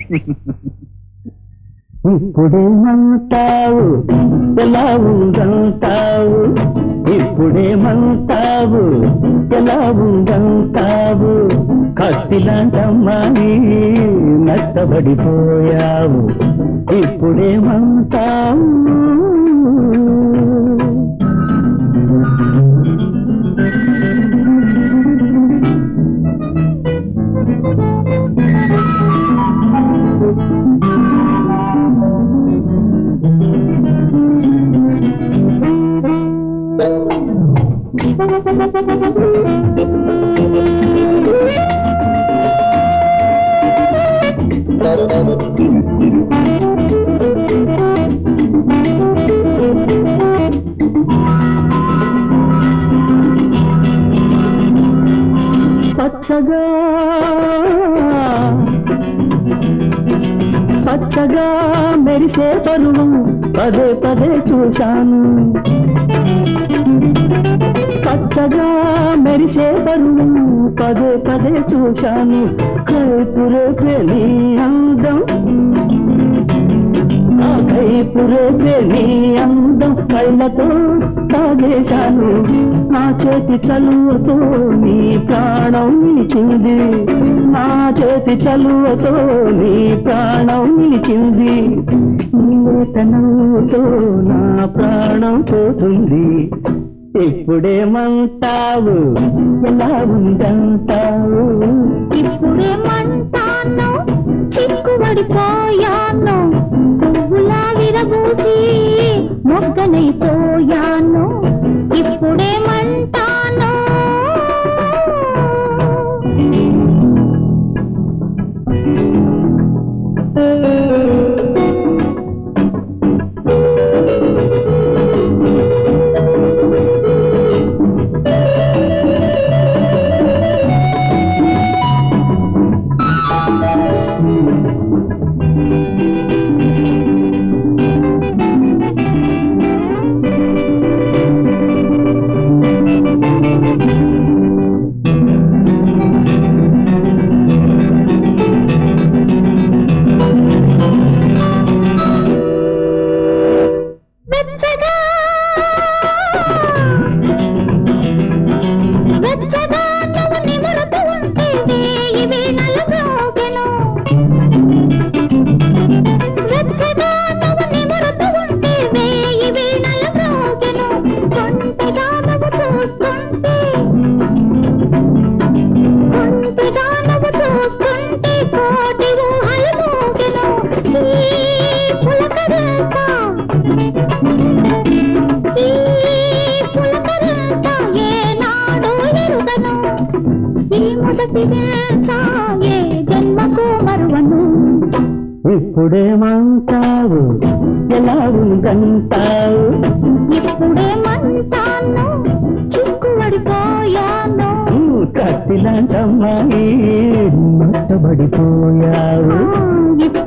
ఇప్పుడేమంటావు ఎలా ఉందంటావు ఇప్పుడేమంటావు ఎలా ఉందంటావు కత్తిలాంటమ్మాయి నష్టపడిపోయావు ఇప్పుడేమంటావు పచ్చగా పచ్చగా మెరిసే పరువం పదే పదే చూశాను పచ్చగా మెరిసే పరువం పదే పదే చూశాను కైపురేపే నీ అందం ఆ కైపురేపే నీ అందం కళ్ళతో తాగేశాను నా చేతి చలువతో నీ ప్రాణం నిలిచింది నా చేతి చలువతో నీ ప్రాణం నిలిచింది నీ వేతనంతో నా ప్రాణం పోతుంది ఇప్పుడేమంటావు ఎలా ఉందంటావు ఇప్పుడేమంటాను చిక్కుబడిపోయాను పువ్వులా విరబూసి మొగ్గనైపోయాను ఇప్పుడేమంటాను వెచ్చగా వెచ్చగా నువ్వు నిమురుతూ ఉంటే వేయి వీణలు మ్రోగెను వెచ్చగా నువ్వు నిమురుతూ ఉంటే వేయి వీణలు మ్రోగెను కొంటెగా నువ్వు చూస్తుంటే కొంటెగా నువ్వు చూస్తుంటే కోటి ఊహలు మోగెను ఈ పులకరింత ఈ పులకరింత ఏనాడు ఎరుగను ఈ మొదటి వేళ ఏ జన్మకు మరువను ఇప్పుడేమంటావు ఎలా ఉందంటావు ఇప్పుడేమంటాను చిక్కుబడిపోయాను కత్తిలాంటమ్మాయి నష్టపడిపోయావు ఇప్పుడు